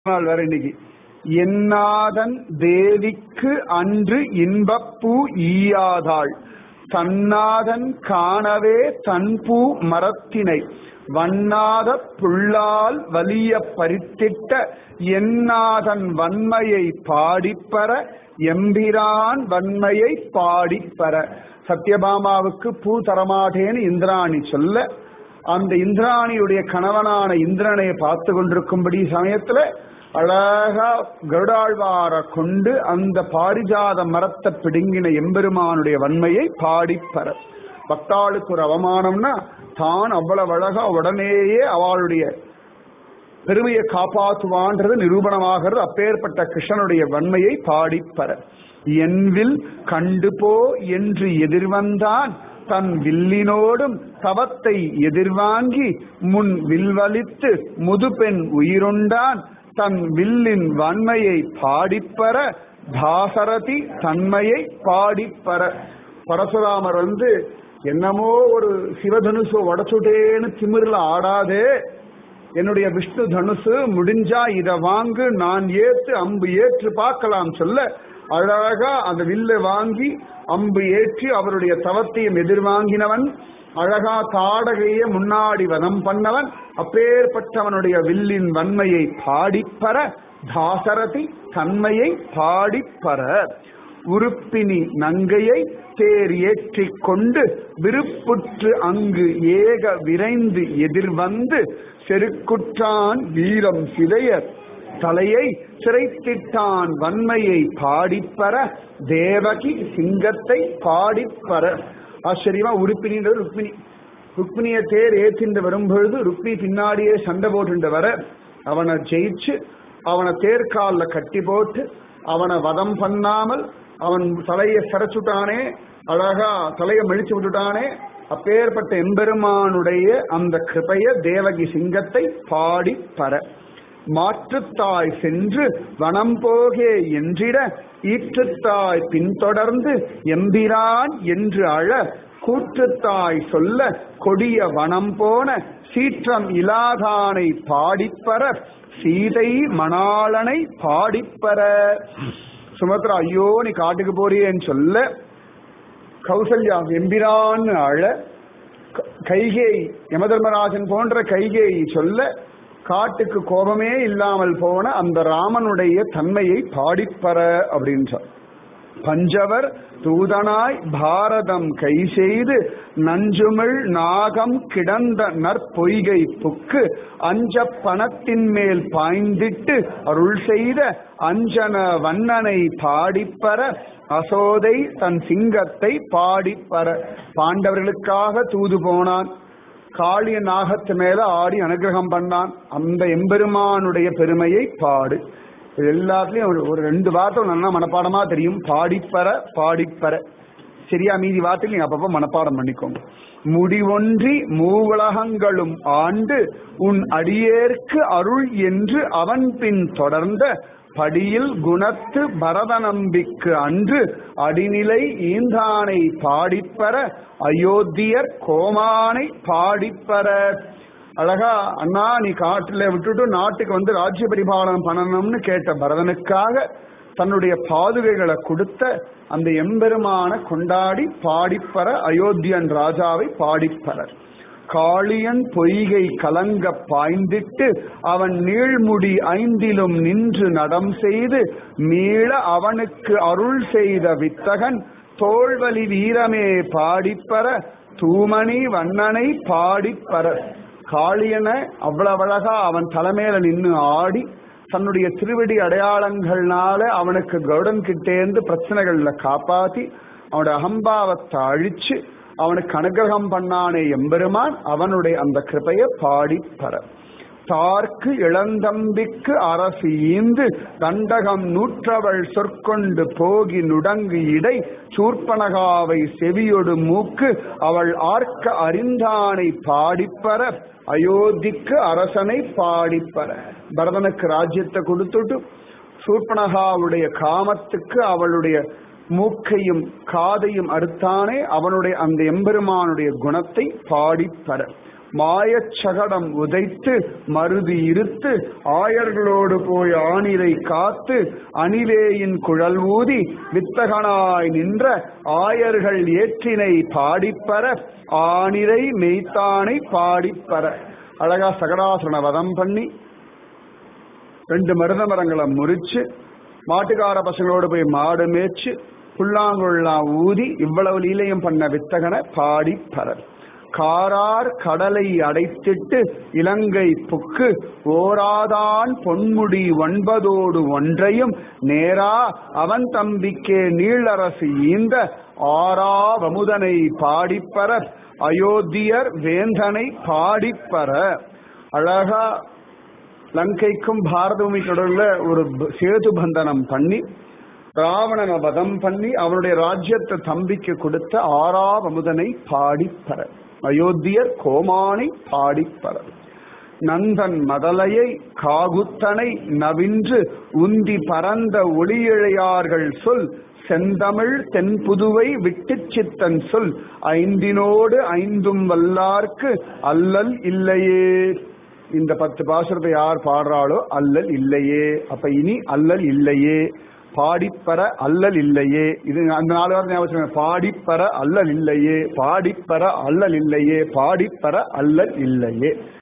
நாள் வேற இன்னைக்கு என்னாதன் தேவிக்கு அன்று இன்பப்பூ ஈயாதாள் தன்னாதன் காணவே தன்பூ மரத்தினை வண்ணாத புள்ளால் வலிய பறித்திட்ட என்னாதன் வன்மையை பாடிப்பற எம்பிரான் வன்மையை பாடிப்பற சத்யபாமாவுக்கு பூ தரமாட்டேன்னு இந்திராணி சொல்ல அந்த இந்திராணியுடைய கணவனான இந்திரனை பார்த்து கொண்டிருக்கும்படி சமயத்துல அழகா கருடாழ்வார கொண்டு அந்த பாரிஜாத மரத்தை பிடுங்கின எம்பெருமானுடைய வன்மையை பாடிப்பற பக்தாளுக்கு ஒரு அவமானம்னா தான் அவ்வளவு அழகா உடனேயே அவளுடைய பெருமையை காப்பாற்றுவான்றது நிரூபணமாகிறது அப்பேற்பட்ட கிருஷ்ணனுடைய வன்மையை பாடிப்பற என்வில் கண்டுபோ என்று எதிர்வந்தான் தன் வில்லினோடும் தவத்தை எதிர்வாங்கி முன் வில்வலித்து முதுபெண் உயிருண்டான் தன் வில்லின் வன்மையை பாடிப்பற தாசரதி தன்மையை பாடிப்பற பரசுராமர் வந்து என்னமோ ஒரு சிவதனுசு உடச்சுட்டேன்னு திமிரில் ஆடாதே என்னுடைய விஷ்ணு தனுசு முடிஞ்சா இத வாங்கு நான் ஏத்து அம்பு ஏற்று பார்க்கலாம் சொல்ல அழகா அந்த வில்லை வாங்கி அம்பு ஏற்றி அவருடைய தவத்தையும் எதிர்வாங்கினவன் அழகா தாடகைய முன்னாடி வதம் பண்ணவன் அப்பேற்பட்டவனுடைய வில்லின் வன்மையை பாடிப்பற தாசரதி தன்மையை பாடிப்பற உறுப்பினி நங்கையை தேர் ஏற்றிக் கொண்டு விருப்புற்று அங்கு ஏக விரைந்து எதிர்வந்து செருக்குற்றான் வீரம் சிதைய தலையை சிறைத்திட்டான் வன்மையை பாடிப்பற தேவகி சிங்கத்தை பாடிப்பற ஆச்சரியமா உறுப்பினின்றது ருக்மிணி ருக்மிணிய தேர் ஏற்றிண்டு வரும்பொழுது ருக்மி பின்னாடியே சண்டை போட்டு வர அவனை ஜெயிச்சு அவனை தேர்கால கட்டி போட்டு அவனை வதம் பண்ணாமல் அவன் தலையை சிறைச்சுட்டானே அழகா தலையை மழிச்சு விட்டுட்டானே அப்பேற்பட்ட எம்பெருமானுடைய அந்த கிருபைய தேவகி சிங்கத்தை பாடி பர மாற்றுத்தாய் சென்று வனம் போகே என்றிட ஈற்றுத்தாய் பின்தொடர்ந்து எம்பிரான் என்று அழ கூற்றுத்தாய் சொல்ல கொடிய வனம் போன சீற்றம் இலாதானை பாடிப்பற சீதை மணாளனை பாடிப்பற சுமத்ரா ஐயோ நீ காட்டுக்கு போறியேன்னு சொல்ல கௌசல்யா எம்பிரான்னு அழ கைகேயி யமதர்மராஜன் போன்ற கைகேயி சொல்ல காட்டுக்கு கோபமே இல்லாமல் போன அந்த ராமனுடைய தன்மையை பாடிப்பற அப்படின்றார் பஞ்சவர் தூதனாய் பாரதம் கை செய்து நஞ்சுமிழ் நாகம் கிடந்த நற்பொய்கை புக்கு அஞ்ச பணத்தின் மேல் பாய்ந்திட்டு அருள் செய்த அஞ்சன வண்ணனை பாடிப்பற அசோதை தன் சிங்கத்தை பாடிப்பற பாண்டவர்களுக்காக தூது போனான் காளிய நாகத்து மேல ஆடி அனுகிரகம் பண்ணான் அந்த எம்பெருமானுடைய பெருமையை பாடு இது எல்லாத்துலயும் ஒரு ஒரு ரெண்டு வார்த்தை நல்லா மனப்பாடமா தெரியும் பாடிப்பற பாடிப்பற சரியா மீதி வார்த்தைகள் நீங்க அப்பப்ப மனப்பாடம் பண்ணிக்கோங்க முடிவொன்றி மூவுலகங்களும் ஆண்டு உன் அடியேற்கு அருள் என்று அவன் பின் தொடர்ந்த படியில் குணத்து பரதநம்பிக்கு அன்று அடிநிலை ஈந்தானை பாடிப்பற அயோத்தியர் கோமானை பாடிப்பற அழகா அண்ணா நீ காட்டுல விட்டுட்டு நாட்டுக்கு வந்து ராஜ்ய பரிபாலனம் பண்ணணும்னு கேட்ட பரதனுக்காக தன்னுடைய பாதுகைகளை கொடுத்த அந்த எம்பெருமான கொண்டாடி பாடிப்பற அயோத்தியன் ராஜாவை பாடிப்பறர் காளியன் பொய்கை கலங்க பாய்ந்திட்டு அவன் நீழ்முடி ஐந்திலும் நின்று நடம் செய்து மீள அவனுக்கு அருள் செய்த வித்தகன் தோல்வலி வீரமே பாடிப்பற தூமணி வண்ணனை பாடிப்பற காளியனை அவ்வளவு அழகா அவன் தலைமையில நின்று ஆடி தன்னுடைய திருவடி அடையாளங்கள்னால அவனுக்கு கருடன் கிட்டேந்து பிரச்சனைகள்ல காப்பாத்தி அவனுடைய அகம்பாவத்தை அழிச்சு அவனுக்கு அனுகிரகம் பண்ணானே எம்பெருமான் அவனுடைய அந்த கிருபைய பாடி பர தார்க்கு இளந்தம்பிக்கு அரசு ஈந்து தண்டகம் நூற்றவள் சொற்கொண்டு போகி நுடங்கு இடை சூர்பனகாவை செவியொடு மூக்கு அவள் ஆர்க்க அறிந்தானை பாடிப்பற அயோத்திக்கு அரசனை பாடிப்பற பரதனுக்கு ராஜ்யத்தை கொடுத்துட்டு சூர்பனகாவுடைய காமத்துக்கு அவளுடைய மூக்கையும் காதையும் அறுத்தானே அவனுடைய அந்த எம்பெருமானுடைய குணத்தை பாடிப்பற மாயச் சகடம் உதைத்து மருதி இருத்து ஆயர்களோடு போய் ஆணிரை காத்து அணிலேயின் குழல் ஊதி வித்தகனாய் நின்ற ஆயர்கள் ஏற்றினை பாடிப்பற ஆணிரை மெய்த்தானை பாடிப்பற அழகா சகடாசுரனை வதம் பண்ணி ரெண்டு மருத மரங்களை முறிச்சு மாட்டுக்கார பசங்களோடு போய் மாடு மேய்ச்சு புல்லாங்குழலாம் ஊதி இவ்வளவு லீலையும் பண்ண வித்தகனை பாடி பரர் காரார் கடலை அடைத்திட்டு இலங்கை புக்கு ஓராதான் பொன்முடி ஒன்பதோடு ஒன்றையும் நேரா அவன் தம்பிக்கே நீளரசு ஈந்த ஆரா வமுதனை பாடிப்பர அயோத்தியர் வேந்தனை பாடிப்பர அழகா லங்கைக்கும் பாரதபூமிக்கு நடுவுல ஒரு ப- சேது பந்தனம் பண்ணி ராவணனை வதம் பண்ணி அவனுடைய ராஜ்யத்தை தம்பிக்கு கொடுத்த ஆறாவமுதனை பாடிப்பற அயோத்தியர் கோமானை பாடிப்பற நந்தன் மதலையை காகுத்தனை நவின்று உந்தி பரந்த ஒளியிழையார்கள் சொல் செந்தமிழ் தென்புதுவை விட்டுச் சித்தன் சொல் ஐந்தினோடு ஐந்தும் வல்லார்க்கு அல்லல் இல்லையே இந்த பத்து பாசுரத்தை யார் பாடுறாளோ அல்லல் இல்லையே அப்ப இனி அல்லல் இல்லையே பாடிப்பற அல்லல் இல்லையே இது அந்த நாலு வாரம் ஞாபகம் வச்சுக்கோங்க. பாடிப்பற அல்லல் இல்லையே பாடிப்பற அல்லல் இல்லையே பாடிப்பற அல்லல் இல்லையே